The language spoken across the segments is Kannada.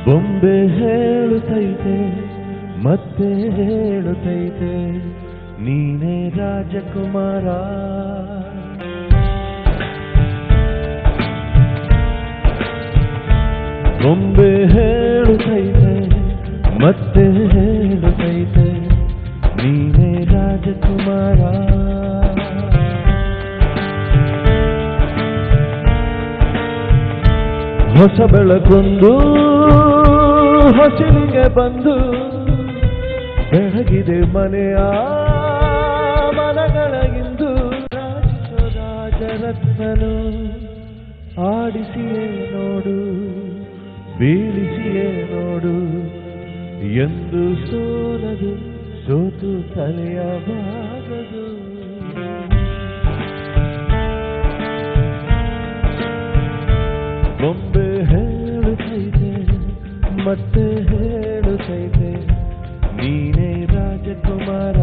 ಬೊಂಬೆ ಹೇಳುತ್ತೈತೆ ಮತ್ತೆ ಹೇಳುತ್ತೈತೆ ನೀನೇ ರಾಜಕುಮಾರ ಬೊಂಬೆ ಹೇಳುತ್ತೈತೆ ಮತ್ತೆ ಹೇಳುತ್ತೈತೆ ನೀನೇ ರಾಜಕುಮಾರ ಹೊಸ ಬೆಳಕೊಂದು ಹಸಿರಿಗೆ ಬಂದು ಬೆಳಗಿದೆ ಮನೆಯ ಮನಗಳಗಿಂದು ರಾಜಿಸೋ ರಾಜರತ್ನನು ಆಡಿಸಿಯೇ ನೋಡು ಬೀಳಿಸಿಯೇ ನೋಡು ಎಂದು ಸೋಲದು ಸೋತು ತಲೆಯ ಬಾಗದು ಬೊಂಬೆ ಹೇಳುತ್ತೈತೆ ಮತ್ತೆ ಹೇಳುತ್ತೈತೆ ನೀನೇ ರಾಜಕುಮಾರ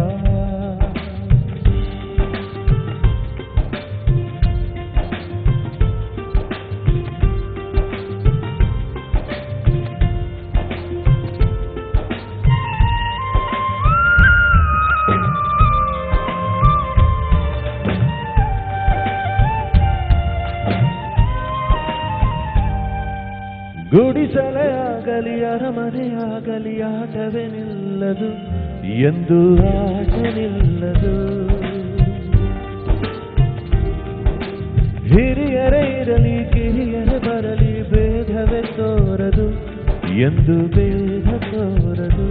ಗುಡಿಸಲೇ ಆಗಲಿ ಅರಮನೆಯಾಗಲಿ ಆಟವೇ ನಿಲ್ಲದು ಎಂದು ಆಟ ನಿಲ್ಲದು ಹಿರಿಯರೇ ಇರಲಿ ಕಿರಿಯರೇ ಬರಲಿ ಭೇದವೇ ತೋರದು ಎಂದು ಭೇದ ತೋರದು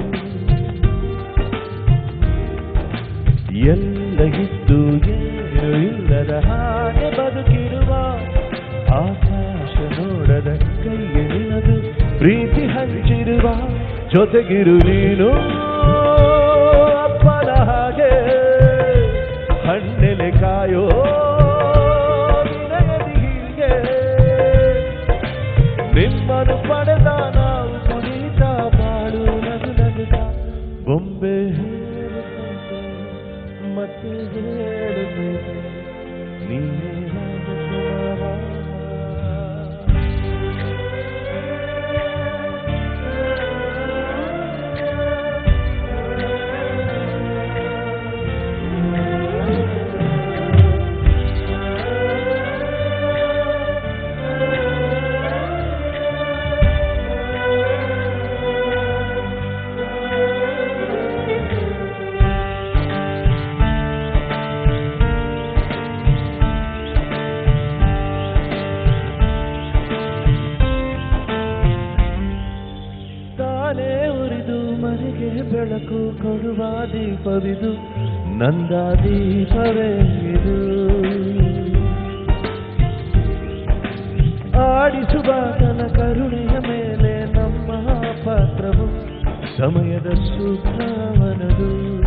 ಎಲ್ಲ ಇದ್ದು ಏನು ಇಲ್ಲದ ಹಾಗೆ ಬದುಕಿರುವ ಆಕಾಶ ನೋಡದ ಕೈಗೆ ನಿಲ್ಲದು ಪ್ರೀತಿ ಹಂಚಿರುವ ಜೊತೆಗಿರು ನೀನು ಅಪ್ಪನ ಹಾಗೆ ಹಣ್ಣೆಲೆ ಕಾಯೋ ನಿನಗದಿ ಹೀಗೆ ನಿಮ್ಮನ್ನು ಪಡೆದ ನಾವು ಕುಣಿತ ಬಾಳು ನಗು ನಗುತ್ತ ಬೊಂಬೆ ಹೇಳುತ್ತೈತೆ ಮತ್ತೆ ಹೇಳುತ್ತೈತೆ ನೀನೇ ರಾಜಕುಮಾರ ತಾನೇ ಉರಿದು ಮನೆಗೆ ಬೆಳಕು ಕೊಡುವ ದೀಪವಿದು ನಂದ ದೀಪವೇ ಇದು ಆಡಿಸುವ ತನ ಕರುಣೆಯ ಮೇಲೆ ನಮ್ಮ ಪಾತ್ರವು ಸಮಯದ ಸೂತ್ರವನದು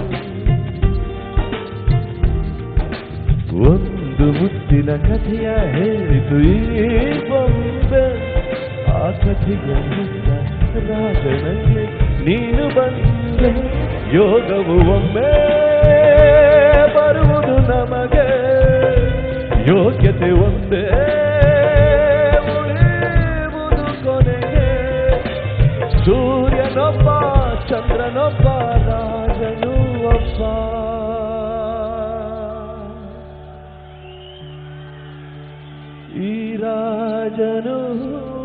ಒಂದು ಮುತ್ತಿನ ಕಥೆಯ ಹೇಳಿತು ಈ ಬೊಂಬೆ ಆ ಕಥೆಗೆ ಮುತ್ತ ರಾಜನಲ್ಲಿ ನೀನು ಬಂದೆ ಯೋಗವು ಒಮ್ಮೆ ಬರುವುದು ನಮಗೆ ಯೋಗ್ಯತೆ ಒಂದೇ ಉಳಿಯುವುದು ಕೊನೆಗೆ ಸೂರ್ಯನೊಬ್ಬ ಚಂದ್ರನೊಬ್ಬ ರಾಜನು ಒಬ್ಬ ಈ ರಾಜನು